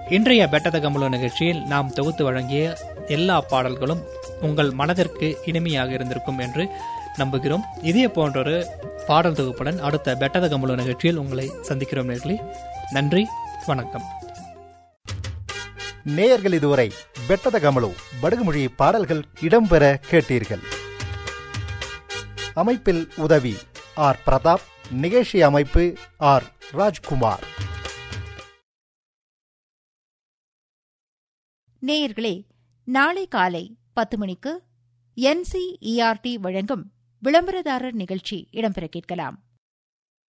இன்றைய பெட்டத கம்பளோ நிகழ்ச்சியில் நாம் தொகுத்து வழங்கிய எல்லா பாடல்களும் உங்கள் மனதிற்கு இனிமையாக இருந்திருக்கும் என்று நம்புகிறோம் இதே போன்றொரு பாடல் தொகுப்புடன் அடுத்த பெட்டத கம்பளோ நிகழ்ச்சியில் உங்களை சந்திக்கிறோம் நேர்களே நன்றி வணக்கம் நேயர்கள் இதுவரை பெட்டத கமலு படுகுமொழி பாடல்கள் இடம்பெற கேட்டீர்கள் அமைப்பில் உதவி ஆர் பிரதாப் நிகழ்ச்சி அமைப்பு ஆர் ராஜ்குமார் நேயர்களே நாளை காலை பத்து மணிக்கு என்சிஇஆர்டி வழங்கும் விளம்பரதாரர் நிகழ்ச்சி இடம்பெற கேட்கலாம்